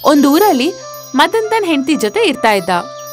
ಒಂದ್ ಊರಲ್ಲಿ ಮದನ್ ತನ್ನ ಹೆಂಡತಿ ಜೊತೆ ಇರ್ತಾ ಇದ್ದ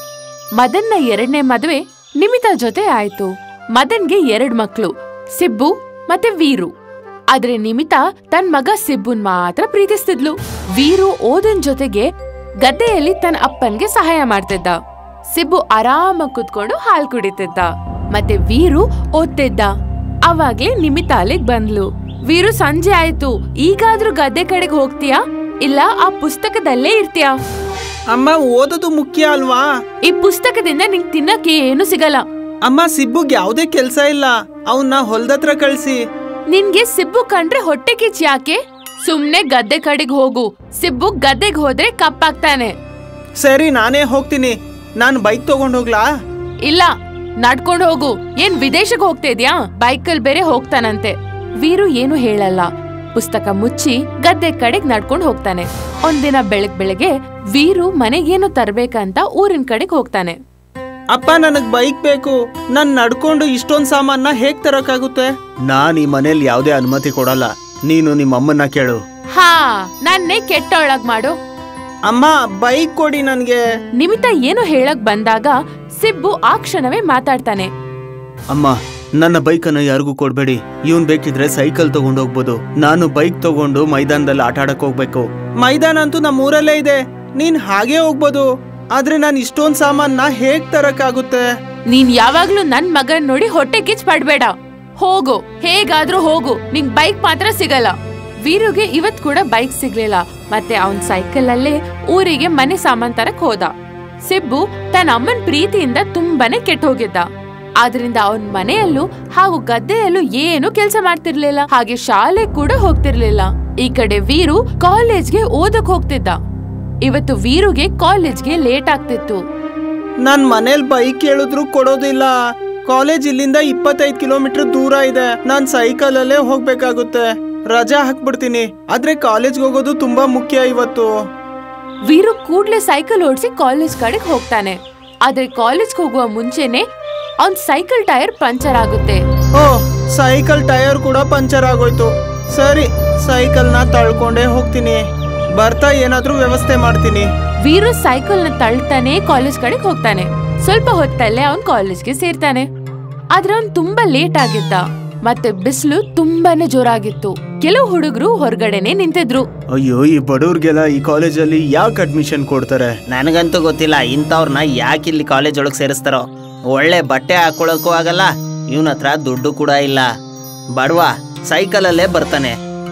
ಮದನ್ನ ಎರಡನೇ ಮದುವೆ ನಿಮಿತಾ ಜೊತೆ ಆಯ್ತು ಮದನ್ಗೆ ಎರಡ್ ಮಕ್ಳು ಸಿಬ್ಬು ಮತ್ತೆ ವೀರು ಆದ್ರೆ ನಿಮಿತಾ ತನ್ ಮಗ ಸಿಬ್ಬುನ್ ಮಾತ್ರ ಪ್ರೀತಿಸ್ತಿದ್ಲು ವೀರು ಓದನ್ ಜೊತೆಗೆ ಗದ್ದೆಯಲ್ಲಿ ತನ್ನ ಅಪ್ಪನ್ಗೆ ಸಹಾಯ ಮಾಡ್ತಿದ್ದ ಸಿಬ್ಬು ಆರಾಮಾಗಿ ಕುತ್ಕೊಂಡು ಹಾಲ್ ಕುಡಿತಿದ್ದ ಮತ್ತೆ ವೀರು ಓದ್ತಿದ್ದ ಅವಾಗ್ಲೇ ನಿಮಿತಾ ಅಲ್ಲಿಗ್ ಬಂದ್ಲು ವೀರು ಸಂಜೆ ಆಯ್ತು ಈಗಾದ್ರೂ ಗದ್ದೆ ಕಡೆಗೆ ಹೋಗ್ತೀಯಾ ಇಲ್ಲ ಆ ಪುಸ್ತಕದಲ್ಲೇ ಇರ್ತೀಯಾ ಅಮ್ಮ ಓದೋದು ಮುಖ್ಯ ಅಲ್ವಾ ಈ ಪುಸ್ತಕದಿಂದ ನಿಂಗ್ ತಿನ್ನಕ್ಕೆ ಏನು ಸಿಗಲ್ಲ ಅಮ್ಮ ಸಿಬ್ಬುಗ್ ಯಾವುದೇ ಕೆಲ್ಸ ಇಲ್ಲ ಅವನ್ನ ಹೊಲ್ದತ್ರ ಕಳ್ಸಿ ನಿನ್ಗೆ ಸಿಬ್ಬು ಕಂಡ್ರೆ ಹೊಟ್ಟೆ ಕಿಚ್ ಯಾಕೆ ಸುಮ್ನೆ ಗದ್ದೆ ಕಡೆಗ್ ಹೋಗು ಸಿಬ್ಬು ಗದ್ದೆಗ್ ಹೋದ್ರೆ ಕಪ್ಪಾಗ್ತಾನೆ ಸರಿ ನಾನೇ ಹೋಗ್ತೀನಿ ನಾನು ಬೈಕ್ ತಗೊಂಡ್ ಹೋಗ್ಲಾ ಇಲ್ಲ ನಡ್ಕೊಂಡ್ ಹೋಗು ಏನ್ ವಿದೇಶಕ್ಕೆ ಹೋಗ್ತಾ ಇದ್ಯಾ ಬೈಕಲ್ ಬೇರೆ ಹೋಗ್ತಾನಂತೆ ವೀರು ಏನು ಹೇಳಲ್ಲ ಪುಸ್ತಕ ಮುಚ್ಚಿ ಗದ್ದೆ ಕಡೆಗ್ ನಡ್ಕೊಂಡ್ ಹೋಗ್ತಾನೆ ಒಂದಿನ ಬೆಳಗ್ ಬೆಳಗ್ಗೆ ವೀರು ಮನೆಗೇನು ತರ್ಬೇಕಂತ ಊರಿನ ಕಡೆಗ್ ಹೋಗ್ತಾನೆ ಅಪ್ಪ ನನಗ್ ಬೈಕ್ ಬೇಕು ನಾನ್ ನಡ್ಕೊಂಡು ಇಷ್ಟೊಂದ್ ಸಾಮಾನ ಹೇಗ್ ತರಕಾಗುತ್ತೆ ನಾನ್ ಈ ಮನೇಲಿ ಯಾವ್ದೇ ಅನುಮತಿ ಕೊಡಲ್ಲ ನೀನು ನಿಮ್ಮ ಅಮ್ಮನ್ನ ಕೇಳು ಹಾ ನನ್ನೇ ಕೆಟ್ಟೊಳಗ್ ಮಾಡು ಅಮ್ಮ ಬೈಕ್ ಕೊಡಿ ನನ್ಗೆ ನಿಮಿತ ಏನು ಹೇಳಕ್ ಬಂದಾಗ ಸಿಬ್ಬು ಆ ಕ್ಷಣವೇ ಮಾತಾಡ್ತಾನೆ ಅಮ್ಮ ನನ್ನ ಬೈಕ್ ಅನ್ನ ಯಾರಿಗೂ ಕೊಡ್ಬೇಡಿ ಇವನ್ ಬೇಕಿದ್ರೆ ಸೈಕಲ್ ತಗೊಂಡ್ ಹೋಗ್ಬೋದು ನಾನು ಬೈಕ್ ತಗೊಂಡು ಮೈದಾನದಲ್ಲಿ ಆಟ ಆಡಕ್ ಹೋಗ್ಬೇಕು ಮೈದಾನ ಅಂತೂ ನಮ್ಮ ಊರಲ್ಲೇ ಇದೆ ನೀನ್ ಹಾಗೆ ಹೋಗ್ಬೋದು ಆದ್ರೆ ನಾನು ಇಷ್ಟೊಂದ್ ಸಾಮಾನ ಹೇಗ್ ತರಕಾಗುತ್ತೆ ನೀನ್ ಯಾವಾಗ್ಲೂ ನನ್ ಮಗನ್ ನೋಡಿ ಹೊಟ್ಟೆ ಕಿಚ್ ಪಡ್ಬೇಡ ಹೋಗು ಹೇಗಾದ್ರೂ ಹೋಗು ನಿಂಗ್ ಬೈಕ್ ಮಾತ್ರ ಸಿಗಲ್ಲ ವೀರುಗೆ ಇವತ್ ಕೂಡ ಬೈಕ್ ಸಿಗ್ಲಿಲ್ಲ ಮತ್ತೆ ಅವನ್ ಸೈಕಲ್ ಅಲ್ಲೇ ಊರಿಗೆ ಮನೆ ಸಾಮಾನ್ ತರಕ್ ಹೋದ ಸಿಬ್ಬು ತನ್ನ ಅಮ್ಮನ್ ಪ್ರೀತಿಯಿಂದ ತುಂಬಾನೇ ಕೆಟ್ಟ ಹೋಗಿದ್ದ ಆದ್ರಿಂದ ಅವನ್ ಮನೆಯಲ್ಲೂ ಹಾಗೂ ಗದ್ದೆಯಲ್ಲೂ ಏನು ಕೆಲ್ಸ ಮಾಡ್ತಿರ್ಲಿಲ್ಲ ಹಾಗೆ ಶಾಲೆ ಕೂಡ ಹೋಗ್ತಿರ್ಲಿಲ್ಲ ಈ ಕಡೆ ವೀರು ಕಾಲೇಜ್ಗೆ ಓದಕ್ ಹೋಗ್ತಿದ್ದ ಇವತ್ತು ವೀರುಗೆ ಕಾಲೇಜ್ಗೆ ಲೇಟ್ ಆಗ್ತಿತ್ತು ನಾನ್ ಮನೇಲಿ ಬೈಕ್ ಕೇಳಿದ್ರು ಕೊಡೋದಿಲ್ಲ ಕಾಲೇಜ್ ಇಲ್ಲಿಂದ ಇಪ್ಪತ್ತೈದು ಕಿಲೋಮೀಟರ್ ದೂರ ಇದೆ ನಾನ್ ಸೈಕಲ್ ಅಲ್ಲೇ ಹೋಗ್ಬೇಕಾಗುತ್ತೆ ರಜಾ ಹಾಕ್ಬಿಡ್ತೀನಿ ಆದ್ರೆ ಕಾಲೇಜ್ಗೆ ಹೋಗೋದು ತುಂಬಾ ಮುಖ್ಯ ಇವತ್ತು ವೀರು ಕೂಡ್ಲೆ ಸೈಕಲ್ ಓಡಿಸಿ ಕಾಲೇಜ್ ಕಡೆಗೆ ಹೋಗ್ತಾನೆ ಆದ್ರೆ ಕಾಲೇಜ್ಗೆ ಹೋಗುವ ಮುಂಚೆನೆ ಅವನ್ ಸೈಕಲ್ ಟೈರ್ ಪಂಚರ್ ಆಗುತ್ತೆ ಓ ಸೈಕಲ್ ಟೈರ್ ಕೂಡ ಪಂಚರ್ ಆಗೋಯ್ತು ಸರಿ ಸೈಕಲ್ನ ತಳ್ಕೊಂಡೇ ಹೋಗ್ತೀನಿ ಬರ್ತಾ ಏನಾದ್ರೂ ವ್ಯವಸ್ಥೆ ಮಾಡ್ತೀನಿ ವೀರು ಸೈಕಲ್ ನ ತಳ್ತಾನೆ ಕಾಲೇಜ್ ಕಡೆಗೆ ಹೋಗ್ತಾನೆ ಸ್ವಲ್ಪ ಹೊತ್ತಲ್ಲೇ ಅವನ್ ಕಾಲೇಜ್ಗೆ ಸೇರ್ತಾನೆ ಆದ್ರೆ ಅವ್ನ್ ತುಂಬಾ ಲೇಟ್ ಆಗಿದ್ದ ಮತ್ತೆ ಬಿಸಿಲು ತುಂಬಾನೇ ಜೋರಾಗಿತ್ತು ಕೆಲವು ಹುಡುಗರು ಹೊರಗಡೆನೆ ನಿಂತಿದ್ರು ಅಯ್ಯೋ ಈ ಬಡವ್ರಿಗೆಲ್ಲ ಈ ಕಾಲೇಜಲ್ಲಿ ಯಾಕೆ ಅಡ್ಮಿಷನ್ ಕೊಡ್ತಾರೆ ನನಗಂತೂ ಗೊತ್ತಿಲ್ಲ ಇಂಥವ್ರನ್ನ ಯಾಕೆ ಇಲ್ಲಿ ಕಾಲೇಜ್ ಒಳಗೆ ಸೇರಿಸ್ತಾರೋ ಒಳ್ಳೆ ಬಟ್ಟೆ ಹಾಕೊಳ್ಳೋಕ್ಕೂ ಆಗಲ್ಲ ಇವನ ಹತ್ರ ದುಡ್ಡು ಕೂಡ ಇಲ್ಲ ಬಡವ ಸೈಕಲಲ್ಲೇ ಬರ್ತಾನೆ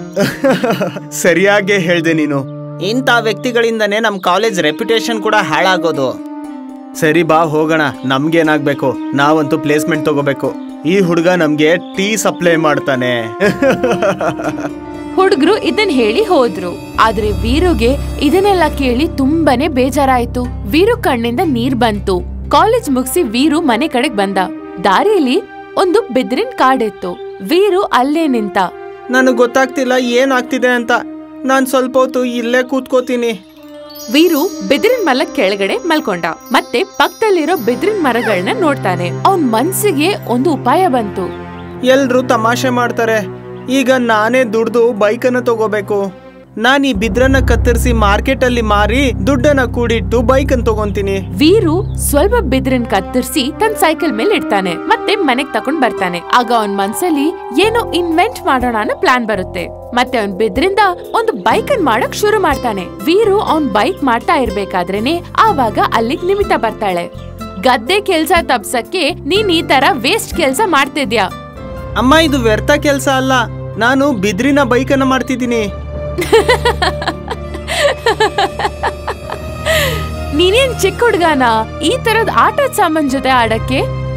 ಸರಿಯಾಗೇ ಹೇಳ್ದೆ ನೀನು ಇಂಥ ವ್ಯಕ್ತಿಗಳಿಂದನೇ ನಮ್ಮ ಕಾಲೇಜ್ ರೆಪ್ಯುಟೇಷನ್ ಕೂಡ ಹಾಳಾಗೋದು ಸರಿ ಬಾ ಹೋಗೋಣ ನಮ್ಗೇನಾಗ್ಬೇಕು ನಾವಂತೂ ಪ್ಲೇಸ್ಮೆಂಟ್ ತಗೋಬೇಕು ಈ ಹುಡುಗ ನಮ್ಗೆ ಟೀ ಸಪ್ಲೈ ಮಾಡ್ತಾನೆ ಹುಡುಗರು ಇದನ್ ಹೇಳಿ ಹೋದ್ರು ಆದ್ರೆ ವೀರುಗೆ ಇದನ್ನೆಲ್ಲ ಕೇಳಿ ತುಂಬಾನೇ ಬೇಜಾರಾಯ್ತು ವೀರು ಕಣ್ಣಿಂದ ನೀರ್ ಬಂತು ಕಾಲೇಜ್ ಮುಗಿಸಿ ವೀರು ಮನೆ ಕಡೆಗ್ ಬಂದ ದಾರಿಯಲ್ಲಿ ಒಂದು ಬೆದ್ರಿನ ಕಾಡಿತ್ತು ವೀರು ಅಲ್ಲೇ ನಿಂತ ನನಗೆ ಗೊತ್ತಾಗ್ತಿಲ್ಲ ಏನಾಗ್ತಿದೆ ಅಂತ ನಾನ್ ಸ್ವಲ್ಪ ಹೊತ್ತು ಇಲ್ಲೇ ಕೂತ್ಕೋತೀನಿ ವೀರು ಬೆದ್ರಿನ ಮರ ಕೆಳಗಡೆ ಮಲ್ಕೊಂಡ ಮತ್ತೆ ಪಕ್ಕದಲ್ಲಿರೋ ಬೆದ್ರಿನ ಮರಗಳನ್ನ ನೋಡ್ತಾನೆ ಅವನ್ ಮನ್ಸಿಗೆ ಒಂದು ಉಪಾಯ ಬಂತು ಎಲ್ರು ತಮಾಷೆ ಮಾಡ್ತಾರೆ ಈಗ ನಾನೇ ದುಡ್ದು ಬೈಕನ್ನ ತಗೋಬೇಕು ನಾನ್ ಈ ಬಿದ್ರನ್ನ ಕತ್ತರಿಸಿ ಮಾರ್ಕೆಟ್ ಅಲ್ಲಿ ಮಾರಿ ದುಡ್ಡನ್ನ ಕೂಡಿಟ್ಟು ಬೈಕನ್ನ ತಗೊಂತೀನಿ ವೀರು ಸ್ವಲ್ಪ ಬೆದ್ರನ್ ಕತ್ತರಿಸಿ ತನ್ನ ಸೈಕಲ್ ಮೇಲೆ ಇಡ್ತಾನೆ ಮತ್ತೆ ಮನೆಗ್ ತಕೊಂಡ್ ಬರ್ತಾನೆ ಆಗ ಅವನ್ ಮನ್ಸಲ್ಲಿ ಏನೋ ಇನ್ವೆಂಟ್ ಮಾಡೋಣ ಅನ್ನೋ ಪ್ಲಾನ್ ಬರುತ್ತೆ ಮತ್ತೆ ಅವನ್ ಬೆದ್ರಿಂದ ಒಂದು ಬೈಕ್ ಅನ್ ಮಾಡಕ್ ಶುರು ಮಾಡ್ತಾನೆ ವೀರು ಅವನ್ ಬೈಕ್ ಮಾಡ್ತಾ ಇರ್ಬೇಕಾದ್ರೇನೆ ಆವಾಗ ಅಲ್ಲಿಗ್ ನಿಮಿತ ಬರ್ತಾಳೆ ಗದ್ದೆ ಕೆಲ್ಸ ತಪ್ಸಕ್ಕೆ ನೀನ್ ಈ ತರ ವೇಸ್ಟ್ ಕೆಲ್ಸ ಮಾಡ್ತಿದ್ಯಾ ಅಮ್ಮ ಇದು ವ್ಯರ್ಥ ಕೆಲ್ಸ ಅಲ್ಲ ನಾನು ಬಿದ್ರಿನ ಬೈಕನ್ನ ಮಾಡ್ತಿದ್ದೀನಿ ನೀನೇನ್ ಚಿಕ್ಕ ಹುಡ್ಗನ ಈ ತರದ್ ಆಟದ ಸಾಮಾನ್ ಜೊತೆ ಆಡಕ್ಕೆ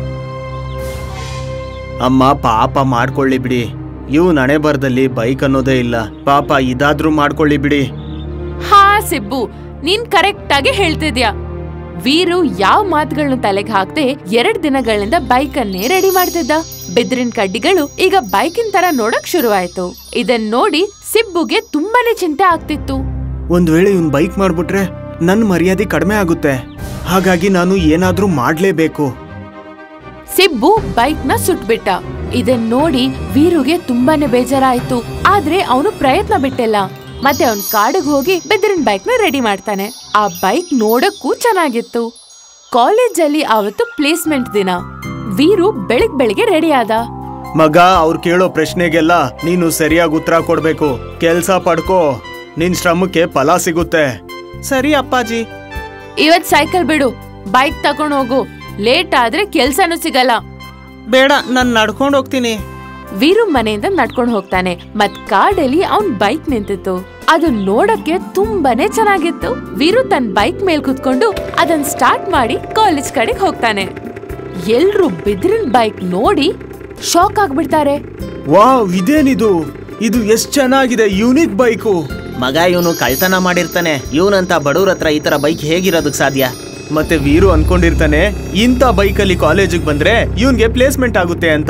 ಅಮ್ಮ ಪಾಪ ಮಾಡ್ಕೊಳ್ಳಿ ಬಿಡಿ ಇವು ನಣೆ ಬರ್ದಲ್ಲಿ ಬೈಕ್ ಅನ್ನೋದೇ ಇಲ್ಲ ಪಾಪ ಇದಾದ್ರೂ ಮಾಡ್ಕೊಳ್ಳಿ ಬಿಡಿ ಹಾ ಸಿಬ್ಬು ನೀನ್ ಕರೆಕ್ಟ್ ಆಗಿ ಹೇಳ್ತಿದ್ಯಾ ವೀರು ಯಾವ ಮಾತುಗಳನ್ನ ತಲೆಗೆ ಹಾಕ್ದೆ ಎರಡ್ ದಿನಗಳಿಂದ ಬೈಕ್ ಅನ್ನೇ ರೆಡಿ ಮಾಡ್ತಿದ್ದ ಬೆದ್ರಿನ ಕಡ್ಡಿಗಳು ಈಗ ಬೈಕಿನ ತರ ನೋಡಕ್ ಶುರುವಾಯ್ತು ಇದನ್ ನೋಡಿ ಸಿಬ್ಬುಗೆ ತುಂಬಾನೇ ಚಿಂತೆ ಆಗ್ತಿತ್ತು ಒಂದ್ ವೇಳೆ ಇವ್ನ್ ಬೈಕ್ ಮಾಡ್ಬಿಟ್ರೆ ನನ್ ಮರ್ಯಾದೆ ಕಡಿಮೆ ಆಗುತ್ತೆ ಹಾಗಾಗಿ ನಾನು ಏನಾದ್ರೂ ಮಾಡ್ಲೇಬೇಕು ಸಿಬ್ಬು ಬೈಕ್ ನ ಸುಟ್ಬಿಟ್ಟ ಇದನ್ ನೋಡಿ ವೀರುಗೆ ತುಂಬಾನೇ ಬೇಜಾರಾಯ್ತು ಆದ್ರೆ ಅವನು ಪ್ರಯತ್ನ ಬಿಟ್ಟಿಲ್ಲ ಮತ್ತೆ ಅವನ್ ಕಾಡಿಗೆ ಹೋಗಿ ಬೆದರಿನ ಬೈಕ್ ನ ರೆಡಿ ಮಾಡ್ತಾನೆ ಆ ಬೈಕ್ ನೋಡಕ್ಕೂ ಚೆನ್ನಾಗಿತ್ತು ಕಾಲೇಜಲ್ಲಿ ಅವತ್ತು ಪ್ಲೇಸ್ಮೆಂಟ್ ದಿನ ವೀರು ಬೆಳಿಗ್ ಬೆಳಿಗ್ಗೆ ರೆಡಿ ಆದ ಮಗ ಅವ್ರು ಕೇಳೋ ಪ್ರಶ್ನೆಗೆಲ್ಲ ನೀನು ಸರಿಯಾಗಿ ಉತ್ತರ ಕೊಡ್ಬೇಕು ಕೆಲ್ಸ ಪಡ್ಕೋ ನಿನ್ ಶ್ರಮಕ್ಕೆ ಫಲ ಸಿಗುತ್ತೆ ಸರಿ ಅಪ್ಪಾಜಿ ಇವತ್ ಸೈಕಲ್ ಬಿಡು ಬೈಕ್ ತಗೊಂಡ್ ಹೋಗು ಲೇಟ್ ಆದ್ರೆ ಕೆಲ್ಸನೂ ಸಿಗಲ್ಲ ಬೇಡ ನಾನ್ ನಡ್ಕೊಂಡು ಹೋಗ್ತೀನಿ ವೀರು ಮನೆಯಿಂದ ನಡ್ಕೊಂಡು ಹೋಗ್ತಾನೆ ಮತ್ ಕಾಡಲ್ಲಿ ಅವನ್ ಬೈಕ್ ನಿಂತಿತ್ತು ಅದು ನೋಡಕ್ಕೆ ತುಂಬಾನೇ ಚೆನ್ನಾಗಿತ್ತು ವೀರು ತನ್ನ ಬೈಕ್ ಮೇಲ್ ಕುತ್ಕೊಂಡು ಅದನ್ ಸ್ಟಾರ್ಟ್ ಮಾಡಿ ಕಾಲೇಜ್ ಕಡೆಗೆ ಹೋಗ್ತಾನೆ ಎಲ್ರು ಬಿದಿರಿನ ಬೈಕ್ ನೋಡಿ ಶಾಕ್ ಆಗ್ಬಿಡ್ತಾರೆ ವಾವ್ ಇದೇನಿದು ಇದು ಎಷ್ಟ್ ಚೆನ್ನಾಗಿದೆ ಯೂನಿಕ್ ಬೈಕು ಮಗ ಇವನು ಕಳ್ತನ ಮಾಡಿರ್ತಾನೆ ಇವನಂತ ಬಡವ್ರ ಹತ್ರ ಈ ತರ ಬೈಕ್ ಹೇಗಿರೋದಕ್ ಸಾಧ್ಯ ಮತ್ತೆ ವೀರು ಅನ್ಕೊಂಡಿರ್ತಾನೆ ಇಂಥ ಬೈಕಲ್ಲಿ ಕಾಲೇಜಿಗೆ ಬಂದ್ರೆ ಇವನ್ಗೆ ಪ್ಲೇಸ್ಮೆಂಟ್ ಆಗುತ್ತೆ ಅಂತ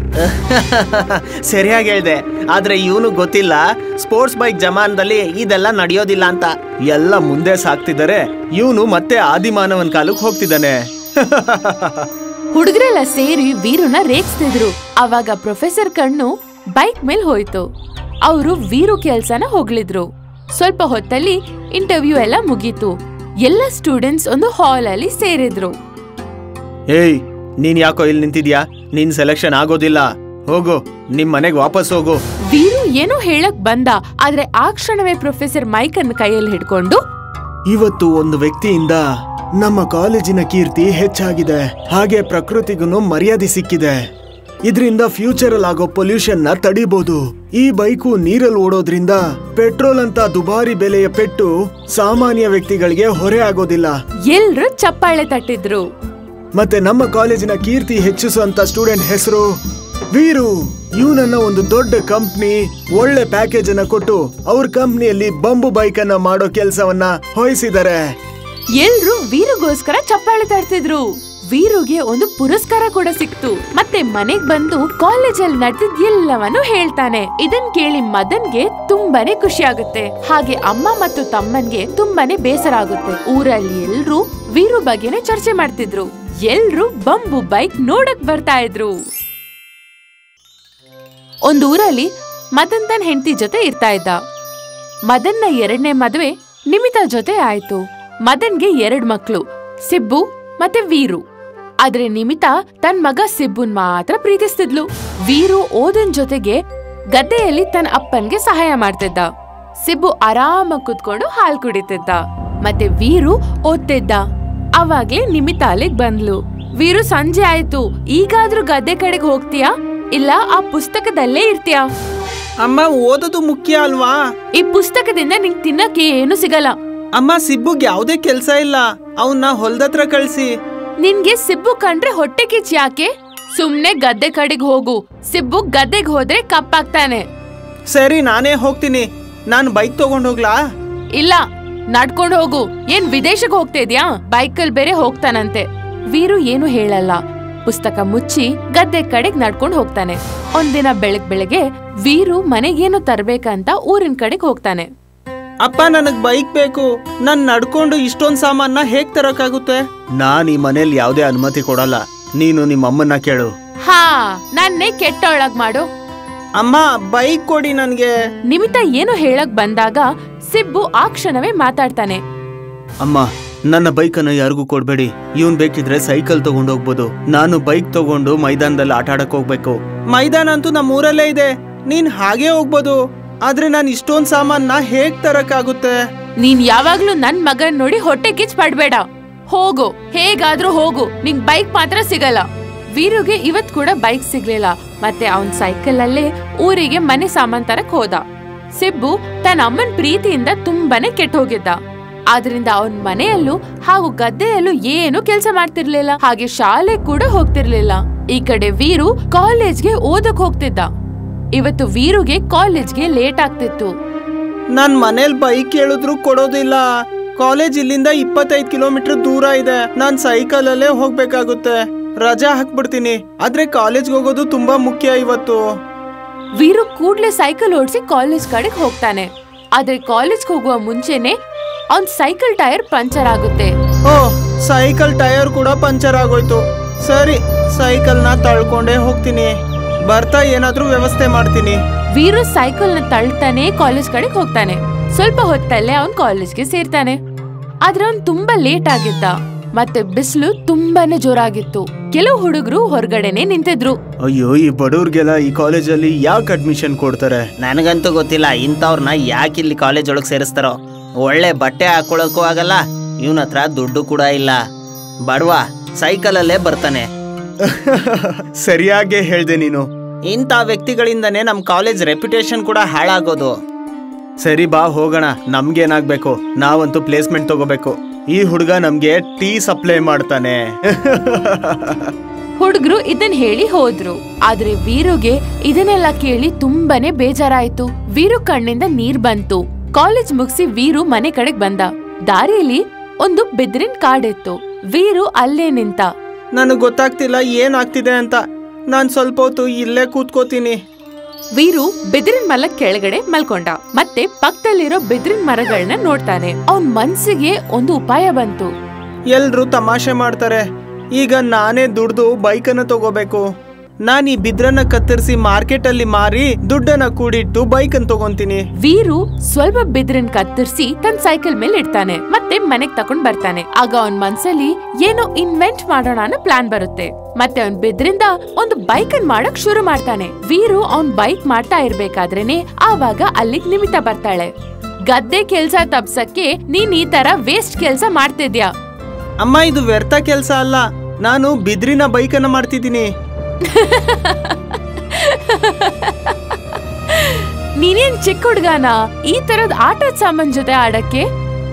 ಸರಿಯಾಗಿ ಹೇಳ್ದೆ ಆದ್ರೆ ಇವನು ಗೊತ್ತಿಲ್ಲ ಸ್ಪೋರ್ಟ್ಸ್ ಬೈಕ್ ಜಮಾನದಲ್ಲಿ ಇದೆಲ್ಲ ನಡೆಯೋದಿಲ್ಲ ಅಂತ ಎಲ್ಲ ಮುಂದೆ ಸಾಕ್ತಿದ್ದಾರೆ ಇವನು ಮತ್ತೆ ಆದಿಮಾನವನ್ ಕಾಲಕ್ಕೆ ಹೋಗ್ತಿದ್ದಾನೆ ಹುಡುಗರೆಲ್ಲ ಸೇರಿ ವೀರುನ ರೇಗಿಸ್ತಿದ್ರು ಅವಾಗ ಪ್ರೊಫೆಸರ್ ಕಣ್ಣು ಬೈಕ್ ಮೇಲ್ ಹೋಯ್ತು ಅವರು ವೀರು ಕೆಲ್ಸನ ಹೋಗ್ಲಿದ್ರು ಸ್ವಲ್ಪ ಹೊತ್ತಲ್ಲಿ ಇಂಟರ್ವ್ಯೂ ಎಲ್ಲ ಮುಗೀತು ಎಲ್ಲ ಸ್ಟೂಡೆಂಟ್ಸ್ ಒಂದು ಹಾಲ್ ಅಲ್ಲಿ ಸೇರಿದ್ರು ಏಯ್ ನೀನ್ ಯಾಕೋ ಇಲ್ಲಿ ನಿಂತಿದ್ಯಾ ನಿನ್ ಸೆಲೆಕ್ಷನ್ ಆಗೋದಿಲ್ಲ ಹೋಗು ನಿಮ್ ಮನೆಗ್ ವಾಪಸ್ ಹೋಗು ವೀರು ಏನೋ ಹೇಳಕ್ ಬಂದ ಆದ್ರೆ ಆ ಕ್ಷಣವೇ ಪ್ರೊಫೆಸರ್ ಮೈಕ್ ಅನ್ನು ಕೈಯಲ್ಲಿ ಹಿಡ್ಕೊಂಡು ಇವತ್ತು ಒಂದು ವ್ಯಕ್ತಿಯಿಂದ ನಮ್ಮ ಕಾಲೇಜಿನ ಕೀರ್ತಿ ಹೆಚ್ಚಾಗಿದೆ ಹಾಗೆ ಪ್ರಕೃತಿಗೂ ಮರ್ಯಾದೆ ಸಿಕ್ಕಿದೆ ಇದರಿಂದ ಫ್ಯೂಚರ್ ಅಲ್ಲಿ ಆಗೋ ಪೊಲ್ಯೂಷನ್ ನ ತಡಿಬಹುದು ಈ ಬೈಕು ನೀರಲ್ಲಿ ಓಡೋದ್ರಿಂದ ಪೆಟ್ರೋಲ್ ಅಂತ ದುಬಾರಿ ಬೆಲೆಯ ಪೆಟ್ಟು ಸಾಮಾನ್ಯ ವ್ಯಕ್ತಿಗಳಿಗೆ ಹೊರೆ ಆಗೋದಿಲ್ಲ ಎಲ್ರು ಚಪ್ಪಾಳೆ ತಟ್ಟಿದ್ರು ಮತ್ತೆ ನಮ್ಮ ಕಾಲೇಜಿನ ಕೀರ್ತಿ ಹೆಚ್ಚಿಸುವಂತ ಸ್ಟೂಡೆಂಟ್ ಹೆಸರು ವೀರು ಇವನನ್ನ ಒಂದು ದೊಡ್ಡ ಕಂಪ್ನಿ ಒಳ್ಳೆ ಪ್ಯಾಕೇಜ್ ಅನ್ನ ಕೊಟ್ಟು ಅವ್ರ ಕಂಪ್ನಿಯಲ್ಲಿ ಬಂಬು ಬೈಕ್ ಅನ್ನ ಮಾಡೋ ಕೆಲಸವನ್ನ ಹೊಯ್ಸಿದ್ದಾರೆ ಎಲ್ರು ವೀರುಗೋಸ್ಕರ ಚಪ್ಪಾಳೆ ತಡ್ತಿದ್ರು ವೀರುಗೆ ಒಂದು ಪುರಸ್ಕಾರ ಕೂಡ ಸಿಕ್ತು ಮತ್ತೆ ಮನೆಗ್ ಬಂದು ಕಾಲೇಜಲ್ಲಿ ನಡೆದಿದ್ ಎಲ್ಲವನ್ನು ಹೇಳ್ತಾನೆ ಇದನ್ ಕೇಳಿ ಮದನ್ಗೆ ತುಂಬಾನೇ ಖುಷಿ ಆಗುತ್ತೆ ಹಾಗೆ ಅಮ್ಮ ಮತ್ತು ತಮ್ಮನ್ಗೆ ತುಂಬಾನೇ ಬೇಸರ ಆಗುತ್ತೆ ಊರಲ್ಲಿ ಎಲ್ರು ವೀರು ಬಗ್ಗೆನೇ ಚರ್ಚೆ ಮಾಡ್ತಿದ್ರು ಎಲ್ರು ಬಂಬು ಬೈಕ್ ನೋಡಕ್ ಬರ್ತಾ ಇದ್ರು ಒಂದ್ ಊರಲ್ಲಿ ಮದನ್ ತನ್ ಹೆಂಡತಿ ಜೊತೆ ಇರ್ತಾ ಇದ್ದ ಮದನ್ನ ಎರಡನೇ ಮದುವೆ ನಿಮಿತಾ ಜೊತೆ ಆಯ್ತು ಮದನ್ಗೆ ಎರಡ್ ಮಕ್ಳು ಸಿಬ್ಬು ಮತ್ತೆ ವೀರು ಆದ್ರೆ ನಿಮಿತಾ ತನ್ ಮಗ ಸಿಬ್ಬುನ್ ಮಾತ್ರ ಪ್ರೀತಿಸ್ತಿದ್ಲು ವೀರು ಓದನ್ ಜೊತೆಗೆ ಗದ್ದೆಯಲ್ಲಿ ತನ್ನ ಅಪ್ಪನ್ಗೆ ಸಹಾಯ ಮಾಡ್ತಿದ್ದ ಸಿಬ್ಬು ಆರಾಮಾಗಿ ಕುತ್ಕೊಂಡು ಹಾಲ್ ಕುಡಿತಿದ್ದ ಮತ್ತೆ ವೀರು ಓದ್ತಿದ್ದ ಅವಾಗ್ಲೇ ನಿಮಿತಾ ಅಲ್ಲಿಗ್ ಬಂದ್ಲು ವೀರು ಸಂಜೆ ಆಯ್ತು ಈಗಾದ್ರೂ ಗದ್ದೆ ಕಡೆಗೆ ಹೋಗ್ತೀಯಾ ಇಲ್ಲ ಆ ಪುಸ್ತಕದಲ್ಲೇ ಇರ್ತೀಯಾ ಅಮ್ಮ ಓದೋದು ಮುಖ್ಯ ಅಲ್ವಾ ಈ ಪುಸ್ತಕದಿಂದ ನಿಂಗ್ ತಿನ್ನಕ್ಕೆ ಏನು ಸಿಗಲ್ಲ ಅಮ್ಮ ಸಿಬ್ಬುಗ್ ಯಾವ್ದೇ ಕೆಲ್ಸ ಇಲ್ಲ ಅವನ್ನ ಹೊಲ್ದತ್ರ ಕಳ್ಸಿ ನಿನ್ಗೆ ಸಿಬ್ಬು ಕಂಡ್ರೆ ಹೊಟ್ಟೆ ಕಿಚ್ ಯಾಕೆ ಸುಮ್ನೆ ಗದ್ದೆ ಕಡೆಗ್ ಹೋಗು ಸಿಬ್ಬು ಗದ್ದೆಗ್ ಹೋದ್ರೆ ಕಪ್ಪಾಗ್ತಾನೆ ಸರಿ ನಾನೇ ಹೋಗ್ತೀನಿ ನಾನ್ ಬೈಕ್ ತಗೊಂಡೋಗ್ಲಾ ಇಲ್ಲ ನಡ್ಕೊಂಡ್ ಹೋಗು ಏನ್ ವಿದೇಶಕ್ಕೆ ಹೋಗ್ತಾ ಇದ್ಯಾ ಬೈಕಲ್ ಬೇರೆ ಹೋಗ್ತಾನಂತೆ ವೀರು ಏನು ಹೇಳಲ್ಲ ಪುಸ್ತಕ ಮುಚ್ಚಿ ಗದ್ದೆ ಕಡೆಗ್ ನಡ್ಕೊಂಡ್ ಹೋಗ್ತಾನೆ ಒಂದಿನ ಬೆಳಗ್ ಬೆಳಗ್ಗೆ ವೀರು ಮನೆಗೇನು ತರ್ಬೇಕಂತ ಊರಿನ ಕಡೆಗ್ ಹೋಗ್ತಾನೆ ಅಪ್ಪ ನನಗ್ ಬೈಕ್ ಬೇಕು ನಾನ್ ನಡ್ಕೊಂಡು ಇಷ್ಟೊಂದ್ ಸಾಮಾನ ಹೇಗ್ ತರಕಾಗುತ್ತೆ ನಾನ್ ಈ ಮನೇಲಿ ಯಾವ್ದೇ ಅನುಮತಿ ಕೊಡಲ್ಲ ನೀನು ನಿಮ್ಮ ಅಮ್ಮನ್ನ ಕೇಳು ಹಾ ನನ್ನೇ ಕೆಟ್ಟೊಳಗ್ ಮಾಡು ಅಮ್ಮ ಬೈಕ್ ಕೊಡಿ ನನ್ಗೆ ನಿಮಿತ ಏನು ಹೇಳಕ್ ಬಂದಾಗ ಸಿಬ್ಬು ಆ ಕ್ಷಣವೇ ಮಾತಾಡ್ತಾನೆ ಅಮ್ಮ ನನ್ನ ಬೈಕ್ ಅನ್ನ ಯಾರಿಗೂ ಕೊಡ್ಬೇಡಿ ಇವನ್ ಬೇಕಿದ್ರೆ ಸೈಕಲ್ ತಗೊಂಡು ಹೋಗ್ಬೋದು ನಾನು ಬೈಕ್ ತಗೊಂಡು ಮೈದಾನದಲ್ಲಿ ಆಟ ಆಡಕ್ ಹೋಗ್ಬೇಕು ಮೈದಾನ ಅಂತೂ ನಮ್ಮ ಊರಲ್ಲೇ ಇದೆ ನೀನ್ ಹಾಗೆ ಹೋಗ್ಬೋದು ಆದ್ರೆ ನಾನು ಇಷ್ಟೊಂದ್ ಸಾಮಾನ ಹೇಗ್ ತರಕಾಗುತ್ತೆ ನೀನ್ ಯಾವಾಗ್ಲೂ ನನ್ ಮಗನ್ ನೋಡಿ ಹೊಟ್ಟೆ ಕಿಚ್ ಪಡ್ಬೇಡ ಹೋಗು ಹೇಗಾದ್ರೂ ಹೋಗು ನಿಂಗ್ ಬೈಕ್ ಮಾತ್ರ ಸಿಗಲ್ಲ ವೀರುಗೆ ಇವತ್ ಕೂಡ ಬೈಕ್ ಸಿಗ್ಲಿಲ್ಲ ಮತ್ತೆ ಅವನ್ ಸೈಕಲ್ ಅಲ್ಲೇ ಊರಿಗೆ ಮನೆ ಸಾಮಾನ್ ತರಕ್ ಹೋದ ಸಿಬ್ಬು ತನ್ನ ಅಮ್ಮನ್ ಪ್ರೀತಿಯಿಂದ ತುಂಬಾನೇ ಕೆಟ್ಟ ಹೋಗಿದ್ದ ಆದ್ರಿಂದ ಅವನ್ ಮನೆಯಲ್ಲೂ ಹಾಗೂ ಗದ್ದೆಯಲ್ಲೂ ಏನು ಕೆಲ್ಸ ಮಾಡ್ತಿರ್ಲಿಲ್ಲ ಹಾಗೆ ಶಾಲೆ ಕೂಡ ಹೋಗ್ತಿರ್ಲಿಲ್ಲ ಈ ಕಡೆ ವೀರು ಕಾಲೇಜ್ಗೆ ಓದಕ್ ಹೋಗ್ತಿದ್ದ ಇವತ್ತು ವೀರುಗೆ ಕಾಲೇಜ್ಗೆ ಲೇಟ್ ಆಗ್ತಿತ್ತು ನಾನ್ ಮನೇಲಿ ಬೈಕ್ ಕೇಳಿದ್ರು ಕೊಡೋದಿಲ್ಲ ಕಾಲೇಜ್ ಇಲ್ಲಿಂದ ಇಪ್ಪತ್ತೈದು ಕಿಲೋಮೀಟರ್ ದೂರ ಇದೆ ನಾನ್ ಸೈಕಲ್ ಅಲ್ಲೇ ಹೋಗ್ಬೇಕಾಗುತ್ತೆ ರಜಾ ಹಾಕ್ಬಿಡ್ತೀನಿ ಆದ್ರೆ ಕಾಲೇಜ್ಗೆ ಹೋಗೋದು ತುಂಬಾ ಮುಖ್ಯ ಇವತ್ತು ವೀರು ಕೂಡ್ಲೆ ಸೈಕಲ್ ಓಡಿಸಿ ಕಾಲೇಜ್ ಕಡೆಗೆ ಹೋಗ್ತಾನೆ ಆದ್ರೆ ಕಾಲೇಜ್ ಹೋಗುವ ಮುಂಚೆನೆ ಅವನ್ ಸೈಕಲ್ ಟೈರ್ ಪಂಚರ್ ಆಗುತ್ತೆ ಓ ಸೈಕಲ್ ಟೈರ್ ಕೂಡ ಪಂಚರ್ ಆಗೋಯ್ತು ಸರಿ ಸೈಕಲ್ನ ತಳ್ಕೊಂಡೇ ಹೋಗ್ತೀನಿ ಬರ್ತಾ ಏನಾದ್ರೂ ವ್ಯವಸ್ಥೆ ಮಾಡ್ತೀನಿ ವೀರು ಸೈಕಲ್ ನ ತಳ್ತಾನೆ ಕಾಲೇಜ್ ಕಡೆಗೆ ಹೋಗ್ತಾನೆ ಸ್ವಲ್ಪ ಹೊತ್ತಲ್ಲೇ ಅವನ್ ಕಾಲೇಜ್ಗೆ ಸೇರ್ತಾನೆ ಆದ್ರೆ ಅವ್ನ್ ತುಂಬಾ ಲೇಟ್ ಆಗಿದ್ದ ಮತ್ತೆ ಬಿಸಿಲು ತುಂಬಾನೇ ಜೋರಾಗಿತ್ತು ಕೆಲವು ಹುಡುಗರು ಹೊರಗಡೆನೆ ನಿಂತಿದ್ರು ಅಯ್ಯೋ ಈ ಬಡವ್ರಿಗೆಲ್ಲ ಈ ಕಾಲೇಜಲ್ಲಿ ಯಾಕೆ ಅಡ್ಮಿಷನ್ ಕೊಡ್ತಾರೆ ನನಗಂತೂ ಗೊತ್ತಿಲ್ಲ ಇಂಥವ್ರನ್ನ ಯಾಕೆ ಇಲ್ಲಿ ಕಾಲೇಜ್ ಒಳಗೆ ಸೇರಿಸ್ತಾರೋ ಒಳ್ಳೆ ಬಟ್ಟೆ ಹಾಕೊಳಕ್ಕೂ ಆಗಲ್ಲ ಇವನ ಹತ್ರ ದುಡ್ಡು ಕೂಡ ಇಲ್ಲ ಬಡವ ಸೈಕಲಲ್ಲೇ ಬರ್ತಾನೆ ಸರಿಯಾಗೇ ಹೇಳ್ದೆ ನೀನು ಇಂಥ ವ್ಯಕ್ತಿಗಳಿಂದನೇ ನಮ್ಮ ಕಾಲೇಜ್ ರೆಪ್ಯುಟೇಷನ್ ಕೂಡ ಹಾಳಾಗೋದು ಸರಿ ಬಾ ಹೋಗೋಣ ನಮ್ಗೇನಾಗ್ಬೇಕು ನಾವಂತೂ ಪ್ಲೇಸ್ಮೆಂಟ್ ತಗೋಬೇಕು ಈ ಹುಡುಗ ನಮ್ಗೆ ಟೀ ಸಪ್ಲೈ ಮಾಡ್ತಾನೆ ಹುಡುಗರು ಇದನ್ ಹೇಳಿ ಹೋದ್ರು ಆದ್ರೆ ವೀರುಗೆ ಇದನ್ನೆಲ್ಲ ಕೇಳಿ ತುಂಬಾನೇ ಬೇಜಾರಾಯ್ತು ವೀರು ಕಣ್ಣಿಂದ ನೀರ್ ಬಂತು ಕಾಲೇಜ್ ಮುಗಿಸಿ ವೀರು ಮನೆ ಕಡೆಗ್ ಬಂದ ದಾರಿಯಲ್ಲಿ ಒಂದು ಬೆದ್ರಿನ ಕಾಡಿತ್ತು ವೀರು ಅಲ್ಲೇ ನಿಂತ ನನಗೆ ಗೊತ್ತಾಗ್ತಿಲ್ಲ ಏನಾಗ್ತಿದೆ ಅಂತ ನಾನ್ ಸ್ವಲ್ಪ ಹೊತ್ತು ಇಲ್ಲೇ ಕೂತ್ಕೋತೀನಿ ವೀರು ಬೆದ್ರಿನ ಮರ ಕೆಳಗಡೆ ಮಲ್ಕೊಂಡ ಮತ್ತೆ ಪಕ್ಕದಲ್ಲಿರೋ ಬೆದ್ರಿನ ಮರಗಳನ್ನ ನೋಡ್ತಾನೆ ಅವನ್ ಮನ್ಸಿಗೆ ಒಂದು ಉಪಾಯ ಬಂತು ಎಲ್ರು ತಮಾಷೆ ಮಾಡ್ತಾರೆ ಈಗ ನಾನೇ ದುಡ್ದು ಬೈಕನ್ನ ತಗೋಬೇಕು ನಾನ್ ಈ ಬಿದ್ರನ್ನ ಕತ್ತರಿಸಿ ಮಾರ್ಕೆಟ್ ಅಲ್ಲಿ ಮಾರಿ ದುಡ್ಡನ್ನ ಕೂಡಿಟ್ಟು ಬೈಕನ್ನ ತಗೊಂತೀನಿ ವೀರು ಸ್ವಲ್ಪ ಬೆದ್ರನ್ ಕತ್ತರಿಸಿ ತನ್ನ ಸೈಕಲ್ ಮೇಲೆ ಇಡ್ತಾನೆ ಮತ್ತೆ ಮನೆಗ್ ತಕೊಂಡ್ ಬರ್ತಾನೆ ಆಗ ಅವನ್ ಮನ್ಸಲ್ಲಿ ಏನೋ ಇನ್ವೆಂಟ್ ಮಾಡೋಣ ಅನ್ನೋ ಪ್ಲಾನ್ ಬರುತ್ತೆ ಮತ್ತೆ ಅವನ್ ಬೆದ್ರಿಂದ ಒಂದು ಬೈಕ್ ಅನ್ ಮಾಡಕ್ ಶುರು ಮಾಡ್ತಾನೆ ವೀರು ಅವನ್ ಬೈಕ್ ಮಾಡ್ತಾ ಇರ್ಬೇಕಾದ್ರೇನೆ ಆವಾಗ ಅಲ್ಲಿಗ್ ನಿಮಿತ ಬರ್ತಾಳೆ ಗದ್ದೆ ಕೆಲ್ಸ ತಪ್ಸಕ್ಕೆ ನೀನ್ ಈ ತರ ವೇಸ್ಟ್ ಕೆಲ್ಸ ಮಾಡ್ತಿದ್ಯಾ ಅಮ್ಮ ಇದು ವ್ಯರ್ಥ ಕೆಲ್ಸ ಅಲ್ಲ ನಾನು ಬಿದ್ರಿನ ಬೈಕನ್ನ ಮಾಡ್ತಿದ್ದೀನಿ ನೀನೇನ್ ಚಿಕ್ಕ ಹುಡ್ಗಾನ ಈ ತರದ್ ಆಟದ ಸಾಮಾನ್ ಜೊತೆ ಆಡಕ್ಕೆ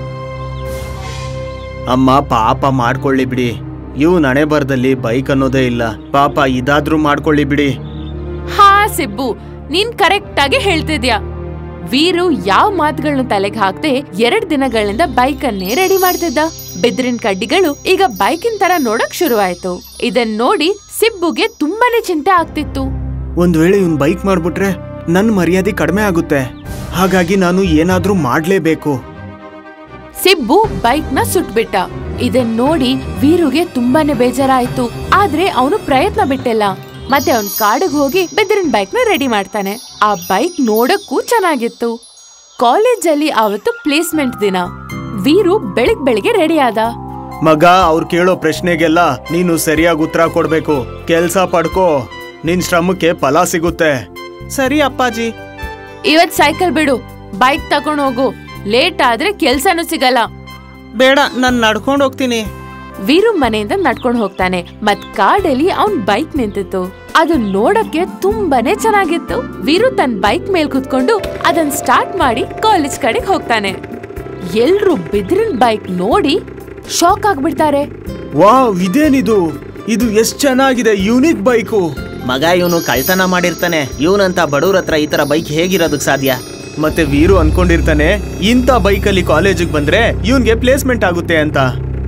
ಅಮ್ಮ ಪಾಪ ಮಾಡ್ಕೊಳ್ಳಿ ಬಿಡಿ ಇವು ನಣೆ ಬರ್ದಲ್ಲಿ ಬೈಕ್ ಅನ್ನೋದೇ ಇಲ್ಲ ಪಾಪ ಇದಾದ್ರೂ ಮಾಡ್ಕೊಳ್ಳಿ ಬಿಡಿ ಹಾ ಸಿಬ್ಬು ನೀನ್ ಕರೆಕ್ಟ್ ಆಗಿ ಹೇಳ್ತಿದ್ಯಾ ವೀರು ಯಾವ ಮಾತುಗಳನ್ನ ತಲೆಗೆ ಹಾಕ್ದೆ ಎರಡ್ ದಿನಗಳಿಂದ ಬೈಕ್ ಅನ್ನೇ ರೆಡಿ ಮಾಡ್ತಿದ್ದ ಬೆದ್ರಿನ ಕಡ್ಡಿಗಳು ಈಗ ಬೈಕಿನ ತರ ನೋಡಕ್ ಶುರುವಾಯ್ತು ಇದನ್ ನೋಡಿ ಸಿಬ್ಬುಗೆ ತುಂಬಾನೇ ಚಿಂತೆ ಆಗ್ತಿತ್ತು ಒಂದ್ ವೇಳೆ ಇವ್ನ್ ಬೈಕ್ ಮಾಡ್ಬಿಟ್ರೆ ನನ್ ಮರ್ಯಾದೆ ಕಡಿಮೆ ಆಗುತ್ತೆ ಹಾಗಾಗಿ ನಾನು ಏನಾದ್ರೂ ಮಾಡ್ಲೇಬೇಕು ಸಿಬ್ಬು ಬೈಕ್ ನ ಸುಟ್ಬಿಟ್ಟ ಇದನ್ ನೋಡಿ ವೀರುಗೆ ತುಂಬಾನೇ ಬೇಜಾರಾಯ್ತು ಆದ್ರೆ ಅವನು ಪ್ರಯತ್ನ ಬಿಟ್ಟಿಲ್ಲ ಮತ್ತೆ ಅವನ್ ಕಾಡಿಗೆ ಹೋಗಿ ಬೆದರಿನ ಬೈಕ್ ನ ರೆಡಿ ಮಾಡ್ತಾನೆ ಆ ಬೈಕ್ ನೋಡಕ್ಕೂ ಚೆನ್ನಾಗಿತ್ತು ಕಾಲೇಜಲ್ಲಿ ಅವತ್ತು ಪ್ಲೇಸ್ಮೆಂಟ್ ದಿನ ವೀರು ಬೆಳಿಗ್ ಬೆಳಿಗ್ಗೆ ರೆಡಿ ಆದ ಮಗ ಅವ್ರು ಕೇಳೋ ಪ್ರಶ್ನೆಗೆಲ್ಲ ನೀನು ಸರಿಯಾಗಿ ಉತ್ತರ ಕೊಡ್ಬೇಕು ಕೆಲ್ಸ ಪಡ್ಕೋ ನಿನ್ ಶ್ರಮಕ್ಕೆ ಫಲ ಸಿಗುತ್ತೆ ಸರಿ ಅಪ್ಪಾಜಿ ಇವತ್ ಸೈಕಲ್ ಬಿಡು ಬೈಕ್ ತಗೊಂಡ್ ಹೋಗು ಲೇಟ್ ಆದ್ರೆ ಕೆಲ್ಸನೂ ಸಿಗಲ್ಲ ಬೇಡ ನಾನ್ ನಡ್ಕೊಂಡು ಹೋಗ್ತೀನಿ ವೀರು ಮನೆಯಿಂದ ನಡ್ಕೊಂಡು ಹೋಗ್ತಾನೆ ಮತ್ ಕಾಡಲ್ಲಿ ಅವನ್ ಬೈಕ್ ನಿಂತಿತ್ತು ಅದು ನೋಡಕ್ಕೆ ತುಂಬಾನೇ ಚೆನ್ನಾಗಿತ್ತು ವೀರು ತನ್ನ ಬೈಕ್ ಮೇಲ್ ಕುತ್ಕೊಂಡು ಅದನ್ ಸ್ಟಾರ್ಟ್ ಮಾಡಿ ಕಾಲೇಜ್ ಕಡೆಗೆ ಹೋಗ್ತಾನೆ ಎಲ್ರು ಬಿದ್ರಿನ ಬೈಕ್ ನೋಡಿ ಶಾಕ್ ಆಗ್ಬಿಡ್ತಾರೆ ವಾವ್ ಇದೇನಿದು ಇದು ಎಷ್ಟ್ ಚೆನ್ನಾಗಿದೆ ಯೂನಿಕ್ ಬೈಕು ಮಗ ಇವನು ಕಳ್ತನ ಮಾಡಿರ್ತಾನೆ ಇವನಂತ ಬಡವ್ರ ಹತ್ರ ಈ ತರ ಬೈಕ್ ಹೇಗಿರೋದಕ್ ಸಾಧ್ಯ ಮತ್ತೆ ವೀರು ಅನ್ಕೊಂಡಿರ್ತಾನೆ ಇಂಥ ಬೈಕಲ್ಲಿ ಕಾಲೇಜಿಗೆ ಬಂದ್ರೆ ಇವನ್ಗೆ ಪ್ಲೇಸ್ಮೆಂಟ್ ಆಗುತ್ತೆ ಅಂತ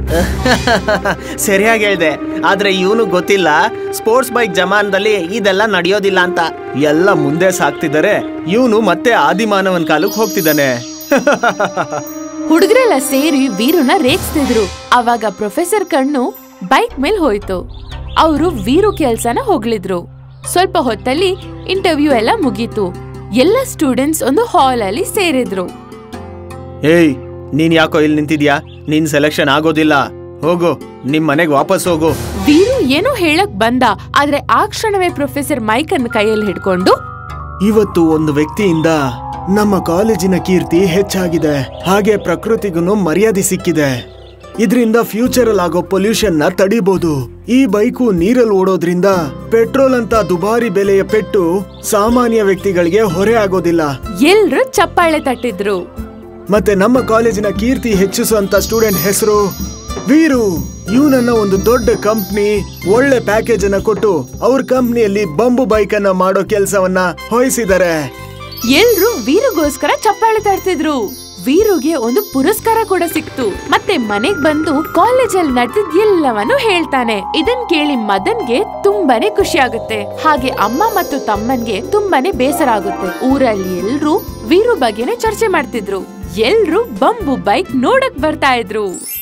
ಸರಿಯಾಗಿ ಹೇಳ್ದೆ ಆದ್ರೆ ಇವನು ಗೊತ್ತಿಲ್ಲ ಸ್ಪೋರ್ಟ್ಸ್ ಬೈಕ್ ಜಮಾನದಲ್ಲಿ ಇದೆಲ್ಲ ನಡೆಯೋದಿಲ್ಲ ಅಂತ ಎಲ್ಲ ಮುಂದೆ ಸಾಕ್ತಿದ್ದಾರೆ ಇವನು ಮತ್ತೆ ಆದಿಮಾನವನ್ ಕಾಲಕ್ಕೆ ಹೋಗ್ತಿದ್ದಾನೆ ಹುಡುಗರೆಲ್ಲ ಸೇರಿ ವೀರುನ ರೇಗಿಸ್ತಿದ್ರು ಅವಾಗ ಪ್ರೊಫೆಸರ್ ಕಣ್ಣು ಬೈಕ್ ಮೇಲ್ ಹೋಯ್ತು ಅವರು ವೀರು ಕೆಲ್ಸನ ಹೊಗಳಿದ್ರು ಸ್ವಲ್ಪ ಹೊತ್ತಲ್ಲಿ ಇಂಟರ್ವ್ಯೂ ಎಲ್ಲ ಮುಗೀತು ಎಲ್ಲ ಸ್ಟೂಡೆಂಟ್ಸ್ ಒಂದು ಹಾಲ್ ಅಲ್ಲಿ ಸೇರಿದ್ರು ಏಯ್ ನೀನ್ ಯಾಕೋ ಇಲ್ಲಿ ನಿಂತಿದ್ಯಾ ನಿನ್ ಸೆಲೆಕ್ಷನ್ ಆಗೋದಿಲ್ಲ ಹೋಗು ನಿಮ್ ಮನೆಗ್ ವಾಪಸ್ ಹೋಗು ವೀರು ಏನೋ ಹೇಳಕ್ ಬಂದ ಆದ್ರೆ ಆ ಕ್ಷಣವೇ ಪ್ರೊಫೆಸರ್ ಮೈಕ್ ಅನ್ನು ಕೈಯಲ್ಲಿ ಹಿಡ್ಕೊಂಡು ಇವತ್ತು ಒಂದು ವ್ಯಕ್ತಿಯಿಂದ ನಮ್ಮ ಕಾಲೇಜಿನ ಕೀರ್ತಿ ಹೆಚ್ಚಾಗಿದೆ ಹಾಗೆ ಪ್ರಕೃತಿಗೂ ಮರ್ಯಾದೆ ಸಿಕ್ಕಿದೆ ಇದರಿಂದ ಫ್ಯೂಚರ್ ಅಲ್ಲಿ ಆಗೋ ಪೊಲ್ಯೂಷನ್ ನ ತಡಿಬಹುದು ಈ ಬೈಕು ನೀರಲ್ಲಿ ಓಡೋದ್ರಿಂದ ಪೆಟ್ರೋಲ್ ಅಂತ ದುಬಾರಿ ಬೆಲೆಯ ಪೆಟ್ಟು ಸಾಮಾನ್ಯ ವ್ಯಕ್ತಿಗಳಿಗೆ ಹೊರೆ ಆಗೋದಿಲ್ಲ ಎಲ್ರು ಚಪ್ಪಾಳೆ ತಟ್ಟಿದ್ರು ಮತ್ತೆ ನಮ್ಮ ಕಾಲೇಜಿನ ಕೀರ್ತಿ ಹೆಚ್ಚಿಸುವಂತ ಸ್ಟೂಡೆಂಟ್ ಹೆಸರು ವೀರು ಇವನನ್ನ ಒಂದು ದೊಡ್ಡ ಕಂಪ್ನಿ ಒಳ್ಳೆ ಪ್ಯಾಕೇಜ್ ಅನ್ನ ಕೊಟ್ಟು ಅವ್ರ ಕಂಪ್ನಿಯಲ್ಲಿ ಬಂಬು ಬೈಕ್ ಅನ್ನ ಮಾಡೋ ಕೆಲಸವನ್ನ ಹೊಯ್ಸಿದ್ದಾರೆ ಎಲ್ರು ವೀರುಗೋಸ್ಕರ ಚಪ್ಪಾಳೆ ತಡ್ತಿದ್ರು ವೀರುಗೆ ಒಂದು ಪುರಸ್ಕಾರ ಕೂಡ ಸಿಕ್ತು ಮತ್ತೆ ಮನೆಗ್ ಬಂದು ಕಾಲೇಜಲ್ಲಿ ನಡೆದಿದ್ ಎಲ್ಲವನ್ನು ಹೇಳ್ತಾನೆ ಇದನ್ ಕೇಳಿ ಮದನ್ಗೆ ತುಂಬಾನೇ ಖುಷಿ ಆಗುತ್ತೆ ಹಾಗೆ ಅಮ್ಮ ಮತ್ತು ತಮ್ಮನ್ಗೆ ತುಂಬಾನೇ ಬೇಸರ ಆಗುತ್ತೆ ಊರಲ್ಲಿ ಎಲ್ರು ವೀರು ಬಗ್ಗೆನೆ ಚರ್ಚೆ ಮಾಡ್ತಿದ್ರು ಎಲ್ರು ಬಂಬು ಬೈಕ್ ನೋಡಕ್ ಬರ್ತಾ ಇದ್ರು